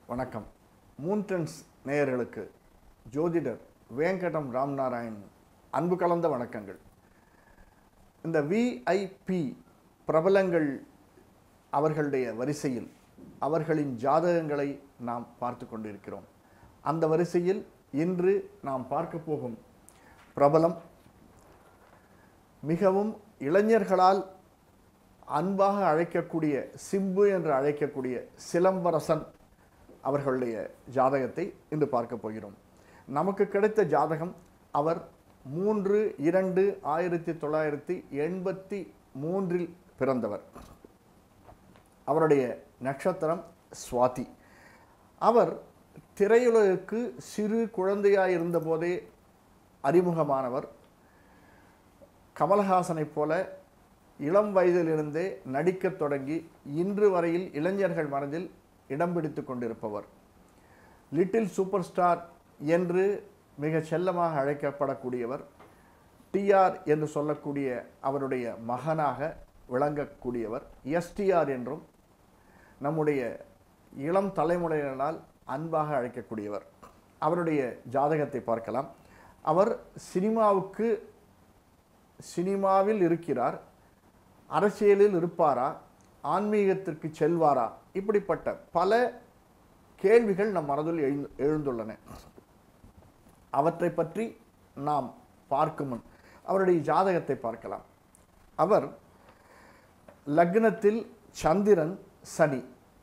வணக்கம் மூன்டன்ஸ் நேயர்களுக்கு ஜோதிடர் வேங்கடம் ராம்நாராயண் அன்பு கலந்த வணக்கங்கள் இந்த விஐபி பிரபலங்கள் அவர்களுடைய வரிசையில் அவர்களின் ஜாதகங்களை நாம் பார்த்து கொண்டிருக்கிறோம் அந்த வரிசையில் இன்று நாம் பார்க்க போகும் பிரபலம் மிகவும் இளைஞர்களால் அன்பாக அழைக்கக்கூடிய சிம்பு என்று அழைக்கக்கூடிய சிலம்பரசன் அவர்களுடைய ஜாதகத்தை இன்று பார்க்க போகிறோம் நமக்கு கிடைத்த ஜாதகம் அவர் மூன்று இரண்டு ஆயிரத்தி தொள்ளாயிரத்தி எண்பத்தி மூன்றில் பிறந்தவர் அவருடைய நட்சத்திரம் சுவாதி அவர் திரையுலகுக்கு சிறு குழந்தையாய் இருந்தபோதே அறிமுகமானவர் கமல்ஹாசனைப் போல இளம் வயதிலிருந்தே நடிக்கத் தொடங்கி இன்று வரையில் இளைஞர்கள் மனதில் இடம் பிடித்து கொண்டிருப்பவர் லிட்டில் சூப்பர் ஸ்டார் என்று மிக செல்லமாக அழைக்கப்படக்கூடியவர் டிஆர் என்று சொல்லக்கூடிய அவருடைய மகனாக விளங்கக்கூடியவர் எஸ்டிஆர் என்றும் நம்முடைய இளம் தலைமுறையினரால் அன்பாக அழைக்கக்கூடியவர் அவருடைய ஜாதகத்தை பார்க்கலாம் அவர் சினிமாவுக்கு சினிமாவில் இருக்கிறார் அரசியலில் இருப்பாரா ஆன்மீகத்திற்கு செல்வாரா இப்படிப்பட்ட பல கேள்விகள் நம் மனதில் எழுந்து எழுந்துள்ளன அவற்றை பற்றி நாம் பார்க்கும் முன் அவருடைய ஜாதகத்தை பார்க்கலாம் அவர் லக்னத்தில் சந்திரன் சனி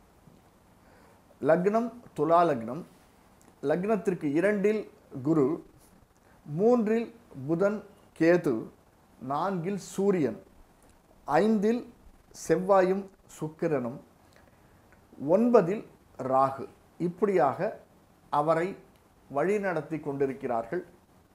லக்னம் துலா லக்னம் லக்னத்திற்கு இரண்டில் குரு மூன்றில் புதன் கேது நான்கில் சூரியன் ஐந்தில் செவ்வாயும் சுக்கிரனும் ஒன்பதில் ராகு இப்படியாக அவரை வழிநடத்தி கொண்டிருக்கிறார்கள்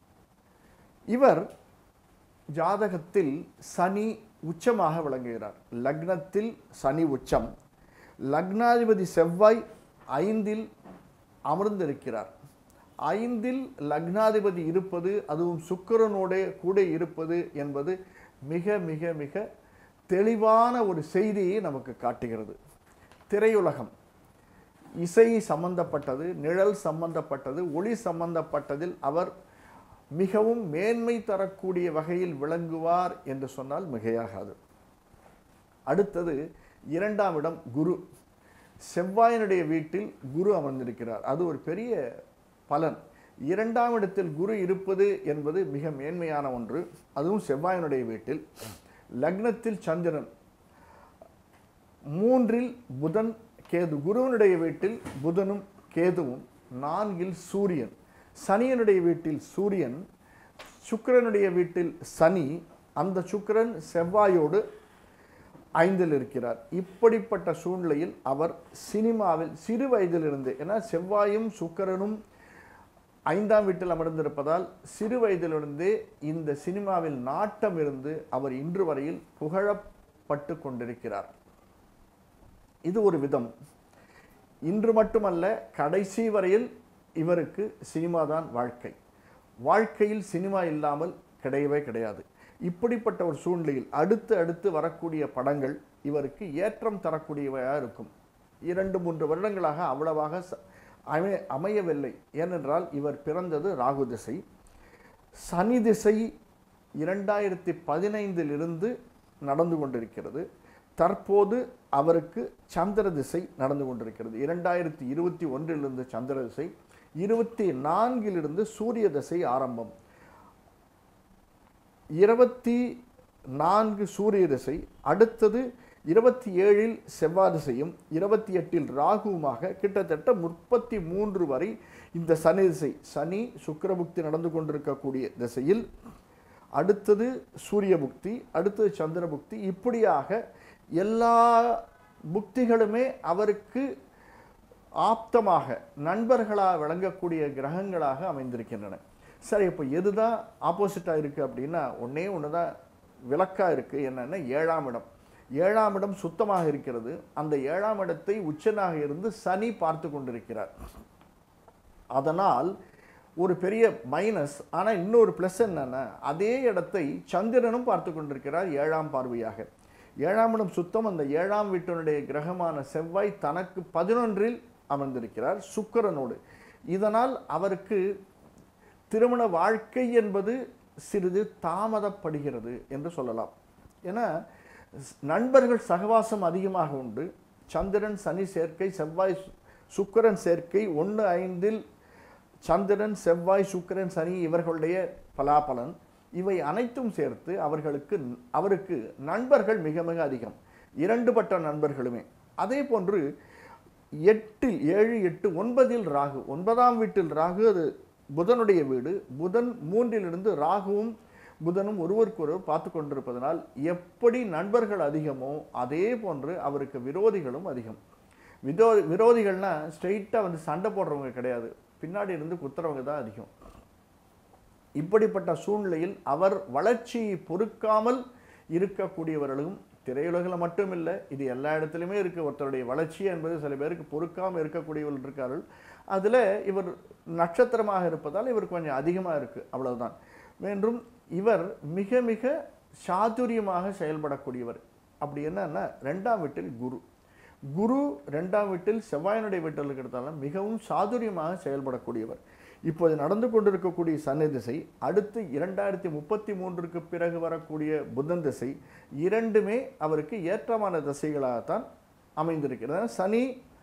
இவர் ஜாதகத்தில் சனி உச்சமாக விளங்குகிறார் லக்னத்தில் சனி உச்சம் லக்னாதிபதி செவ்வாய் ஐந்தில் அமர்ந்திருக்கிறார் ஐந்தில் லக்னாதிபதி இருப்பது அதுவும் சுக்கிரனோட கூட இருப்பது என்பது மிக மிக மிக தெளிவான ஒரு செய்தியை நமக்கு காட்டுகிறது திரையுலகம் இசை சம்பந்தப்பட்டது நிழல் சம்பந்தப்பட்டது ஒளி சம்பந்தப்பட்டதில் அவர் மிகவும் மேன்மை தரக்கூடிய வகையில் விளங்குவார் என்று சொன்னால் மிகையாகாது அடுத்தது இரண்டாம் இடம் குரு செவ்வாயினுடைய வீட்டில் குரு அமர்ந்திருக்கிறார் அது ஒரு பெரிய பலன் இரண்டாம் இடத்தில் குரு இருப்பது என்பது மிக மேன்மையான ஒன்று அதுவும் செவ்வாயினுடைய வீட்டில் லக்னத்தில் சந்திரன் மூன்றில் புதன் கேது குருவனுடைய வீட்டில் புதனும் கேதுவும் நான்கில் சூரியன் சனியனுடைய வீட்டில் சூரியன் சுக்கிரனுடைய வீட்டில் சனி அந்த சுக்கிரன் செவ்வாயோடு ஐந்தில் இருக்கிறார் இப்படிப்பட்ட சூழ்நிலையில் அவர் சினிமாவில் சிறு வயதிலிருந்து ஏன்னா செவ்வாயும் சுக்கிரனும் ஐந்தாம் வீட்டில் அமர்ந்திருப்பதால் சிறு வயதிலிருந்தே இந்த சினிமாவில் நாட்டம் இருந்து அவர் இன்று வரையில் புகழப்பட்டு கொண்டிருக்கிறார் இது ஒரு விதம் இன்று மட்டுமல்ல கடைசி வரையில் இவருக்கு சினிமா தான் வாழ்க்கை வாழ்க்கையில் சினிமா இல்லாமல் கிடையவே கிடையாது இப்படிப்பட்ட ஒரு சூழ்நிலையில் அடுத்து அடுத்து வரக்கூடிய படங்கள் இவருக்கு ஏற்றம் தரக்கூடியவையாக இருக்கும் இரண்டு மூன்று வருடங்களாக அவ்வளவாக ச- அமை அமையவில்லை ஏனென்றால் இவர் பிறந்தது ராகு திசை சனி திசை இரண்டாயிரத்தி பதினைந்திலிருந்து நடந்து கொண்டிருக்கிறது தற்போது அவருக்கு சந்திர திசை நடந்து கொண்டிருக்கிறது இரண்டாயிரத்தி இருபத்தி ஒன்றிலிருந்து சந்திர திசை இருபத்தி நான்கிலிருந்து சூரிய திசை ஆரம்பம் இருபத்தி நான்கு சூரிய திசை அடுத்தது இருபத்தி ஏழில் செவ்வாய் திசையும் இருபத்தி எட்டில் ராகுவுமாக கிட்டத்தட்ட முப்பத்தி மூன்று வரை இந்த சனி திசை சனி சுக்கிரபுக்தி நடந்து கொண்டிருக்கக்கூடிய திசையில் அடுத்தது சூரிய புக்தி அடுத்தது சந்திர புக்தி இப்படியாக எல்லா புக்திகளுமே அவருக்கு ஆப்தமாக நண்பர்களாக விளங்கக்கூடிய கிரகங்களாக அமைந்திருக்கின்றன சரி இப்போ எதுதான் ஆப்போசிட்டாக இருக்குது அப்படின்னா ஒன்றே ஒன்று தான் விளக்காக இருக்குது என்னென்னா ஏழாம் இடம் ஏழாம் இடம் சுத்தமாக இருக்கிறது அந்த ஏழாம் இடத்தை உச்சனாக இருந்து சனி பார்த்து கொண்டிருக்கிறார் அதனால் ஒரு பெரிய மைனஸ் ஆனால் இன்னொரு ப்ளஸ் என்னன்னா அதே இடத்தை சந்திரனும் பார்த்து கொண்டிருக்கிறார் ஏழாம் பார்வையாக ஏழாம் இடம் சுத்தம் அந்த ஏழாம் வீட்டினுடைய கிரகமான செவ்வாய் தனக்கு பதினொன்றில் அமர்ந்திருக்கிறார் சுக்கிரனோடு இதனால் அவருக்கு திருமண வாழ்க்கை என்பது சிறிது தாமதப்படுகிறது என்று சொல்லலாம் ஏன்னா ஸ்- நண்பர்கள் சகவாசம் அதிகமாக உண்டு சந்திரன் சனி சேர்க்கை செவ்வாய் சு- சுக்கிரன் சேர்க்கை ஒன்று ஐந்தில் சந்திரன் செவ்வாய் சுக்கிரன் சனி இவர்களுடைய பலாபலன் இவை அனைத்தும் சேர்த்து அவர்களுக்கு அவருக்கு நண்பர்கள் மிக மிக அதிகம் இரண்டுபட்ட நண்பர்களுமே அதே போன்று எட்டில் ஏழு எட்டு ஒன்பதில் ராகு ஒன்பதாம் வீட்டில் ராகு அது புதனுடைய வீடு புதன் மூன்றிலிருந்து ராகுவும் புதனும் ஒருவருக்கொருவர் பார்த்து கொண்டிருப்பதனால் எப்படி நண்பர்கள் அதிகமோ அதே போன்று அவருக்கு விரோதிகளும் அதிகம் விரோ விரோதிகள்னா ஸ்ட்ரெயிட்டாக வந்து சண்டை போடுறவங்க கிடையாது பின்னாடி இருந்து குத்துறவங்க தான் அதிகம் இப்படிப்பட்ட சூழ்நிலையில் அவர் வளர்ச்சியை பொறுக்காமல் இருக்கக்கூடியவர்களும் திரையுலகில் மட்டும் இல்லை இது எல்லா இடத்துலையுமே இருக்குது ஒருத்தருடைய வளர்ச்சி என்பது சில பேருக்கு பொறுக்காமல் இருக்கக்கூடியவர்கள் இருக்கார்கள் அதில் இவர் நட்சத்திரமாக இருப்பதால் இவர் கொஞ்சம் அதிகமாக இருக்குது அவ்வளவுதான் வேண்டும் இவர் மிக மிக சாதுரியமாக செயல்படக்கூடியவர் அப்படி என்னன்னா ரெண்டாம் வீட்டில் குரு குரு ரெண்டாம் வீட்டில் செவ்வாயினுடைய வீட்டில் இருக்கிறதால மிகவும் சாதுரியமாக செயல்படக்கூடியவர் இப்போது நடந்து கொண்டிருக்கக்கூடிய சனி திசை அடுத்து இரண்டாயிரத்தி முப்பத்தி மூன்றுக்கு பிறகு வரக்கூடிய புதன் திசை இரண்டுமே அவருக்கு ஏற்றமான திசைகளாகத்தான் அமைந்திருக்கிறது சனி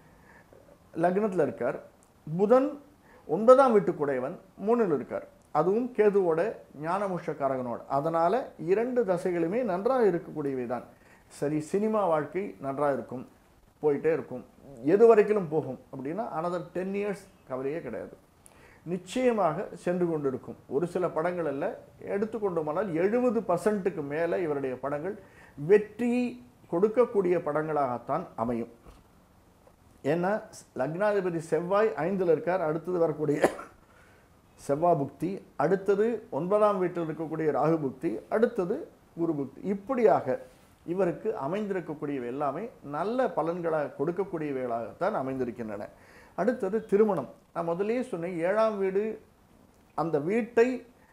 லக்னத்தில் இருக்கார் புதன் ஒன்பதாம் வீட்டுக்குடையவன் மூணில் இருக்கார் அதுவும் கேதுவோட ஞானமுஷக்காரகனோட அதனால் இரண்டு தசைகளுமே நன்றாக இருக்கக்கூடியவை தான் சரி சினிமா வாழ்க்கை நன்றாக இருக்கும் போயிட்டே இருக்கும் எது வரைக்கும் போகும் அப்படின்னா அனதர் டென் இயர்ஸ் கவலையே கிடையாது நிச்சயமாக சென்று கொண்டிருக்கும் ஒரு சில படங்கள் அல்ல எடுத்துக்கொண்டோமானால் எழுபது பர்சன்ட்டுக்கு மேலே இவருடைய படங்கள் வெற்றி கொடுக்கக்கூடிய படங்களாகத்தான் அமையும் ஏன்னா லக்னாதிபதி செவ்வாய் ஐந்தில் இருக்கார் அடுத்தது வரக்கூடிய செவ்வாய் புக்தி அடுத்தது ஒன்பதாம் வீட்டில் இருக்கக்கூடிய ராகு புக்தி அடுத்தது குரு புக்தி இப்படியாக இவருக்கு அமைந்திருக்கக்கூடியவை எல்லாமே நல்ல பலன்களாக கொடுக்கக்கூடியவைகளாகத்தான் அமைந்திருக்கின்றன அடுத்தது திருமணம் நான் முதல்லயே சொன்னேன் ஏழாம் வீடு அந்த வீட்டை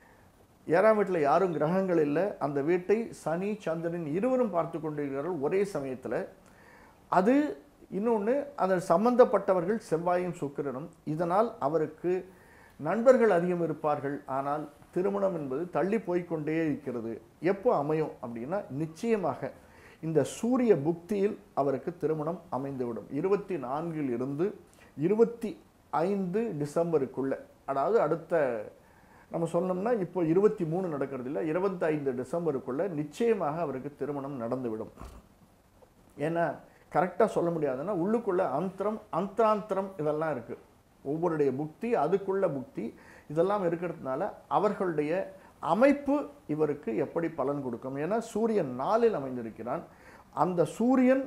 ஏழாம் வீட்டில் யாரும் கிரகங்கள் இல்லை அந்த வீட்டை சனி சந்திரன் இருவரும் பார்த்து கொண்டிருக்கிறார்கள் ஒரே சமயத்தில் அது இன்னொன்று அதில் சம்பந்தப்பட்டவர்கள் செவ்வாயும் சுக்கிரனும் இதனால் அவருக்கு நண்பர்கள் அதிகம் இருப்பார்கள் ஆனால் திருமணம் என்பது தள்ளி போய்க்கொண்டே இருக்கிறது எப்போ அமையும் அப்படின்னா நிச்சயமாக இந்த சூரிய புக்தியில் அவருக்கு திருமணம் அமைந்துவிடும் இருபத்தி நான்கில் இருந்து இருபத்தி ஐந்து டிசம்பருக்குள்ள அதாவது அடுத்த நம்ம சொன்னோம்னா இப்போ இருபத்தி மூணு நடக்கிறது இல்லை இருபத்தி ஐந்து டிசம்பருக்குள்ள நிச்சயமாக அவருக்கு திருமணம் நடந்துவிடும் ஏன்னா கரெக்டாக சொல்ல முடியாதுன்னா உள்ளுக்குள்ள அந்தரம் அந்தராந்திரம் இதெல்லாம் இருக்குது ஒவ்வொருடைய புக்தி அதுக்குள்ள புக்தி இதெல்லாம் இருக்கிறதுனால அவர்களுடைய அமைப்பு இவருக்கு எப்படி பலன் கொடுக்கும் ஏன்னா சூரியன் நாளில் அமைந்திருக்கிறான் அந்த சூரியன்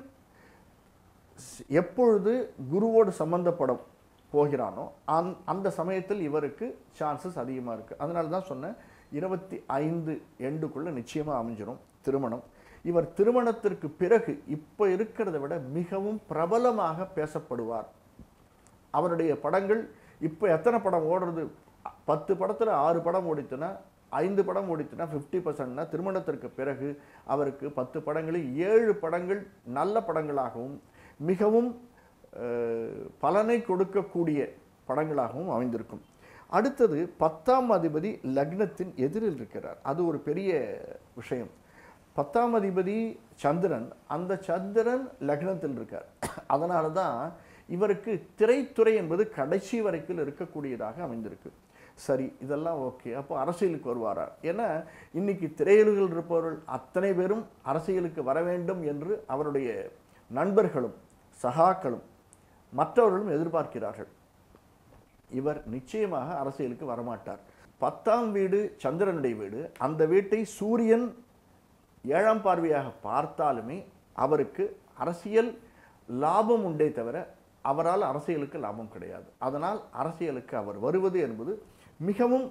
ஸ்- எப்பொழுது குருவோடு சம்பந்தப்பட போகிறானோ அந் அந்த சமயத்தில் இவருக்கு சான்சஸ் அதிகமாக இருக்குது அதனால தான் சொன்னேன் இருபத்தி ஐந்து எண்டுக்குள்ளே நிச்சயமாக அமைஞ்சிரும் திருமணம் இவர் திருமணத்திற்கு பிறகு இப்போ இருக்கிறத விட மிகவும் பிரபலமாக பேசப்படுவார் அவருடைய படங்கள் இப்போ எத்தனை படம் ஓடுறது பத்து படத்தில் ஆறு படம் ஓடித்துனா ஐந்து படம் ஓடித்துனா ஃபிஃப்டி பர்சன்ட்னா திருமணத்திற்கு பிறகு அவருக்கு பத்து படங்களில் ஏழு படங்கள் நல்ல படங்களாகவும் மிகவும் அஹ், பலனை கொடுக்கக்கூடிய படங்களாகவும் அமைந்திருக்கும் அடுத்தது பத்தாம் அதிபதி லக்னத்தின் எதிரில் இருக்கிறார் அது ஒரு பெரிய விஷயம் பத்தாம் அதிபதி சந்திரன் அந்த சந்திரன் லக்னத்தில் இருக்கார் அதனால தான் இவருக்கு திரைத்துறை என்பது கடைசி வரைக்கும் இருக்கக்கூடியதாக அமைந்திருக்கு சரி இதெல்லாம் ஓகே அப்போ அரசியலுக்கு வருவாரா ஏன்னா இன்னைக்கு திரையுலகில் இருப்பவர்கள் அத்தனை பேரும் அரசியலுக்கு வர வேண்டும் என்று அவருடைய நண்பர்களும் சகாக்களும் மற்றவர்களும் எதிர்பார்க்கிறார்கள் இவர் நிச்சயமாக அரசியலுக்கு வரமாட்டார் பத்தாம் வீடு சந்திரனுடைய வீடு அந்த வீட்டை சூரியன் ஏழாம் பார்வையாக பார்த்தாலுமே அவருக்கு அரசியல் லாபம் உண்டே தவிர அவரால் அரசியலுக்கு லாபம் கிடையாது அதனால் அரசியலுக்கு அவர் வருவது என்பது மிகவும்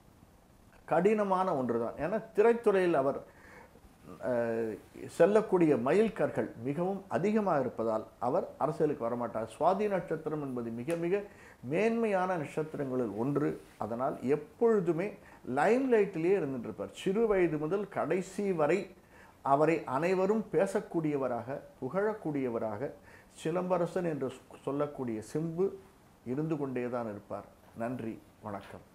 கடினமான ஒன்றுதான் ஏன்னா திரைத்துறையில் அவர் அஹ், செல்லக்கூடிய மைல்கற்கள் மிகவும் அதிகமாக இருப்பதால் அவர் அரசியலுக்கு வரமாட்டார் சுவாதி நட்சத்திரம் என்பது மிக மிக மேன்மையான நட்சத்திரங்களில் ஒன்று அதனால் எப்பொழுதுமே லைம் லைட்டிலேயே இருந்துட்டு இருப்பார் சிறு வயது முதல் கடைசி வரை அவரை அனைவரும் பேசக்கூடியவராக புகழக்கூடியவராக சிலம்பரசன் என்று சொல்லக்கூடிய சிம்பு இருந்து கொண்டே தான் இருப்பார் நன்றி வணக்கம்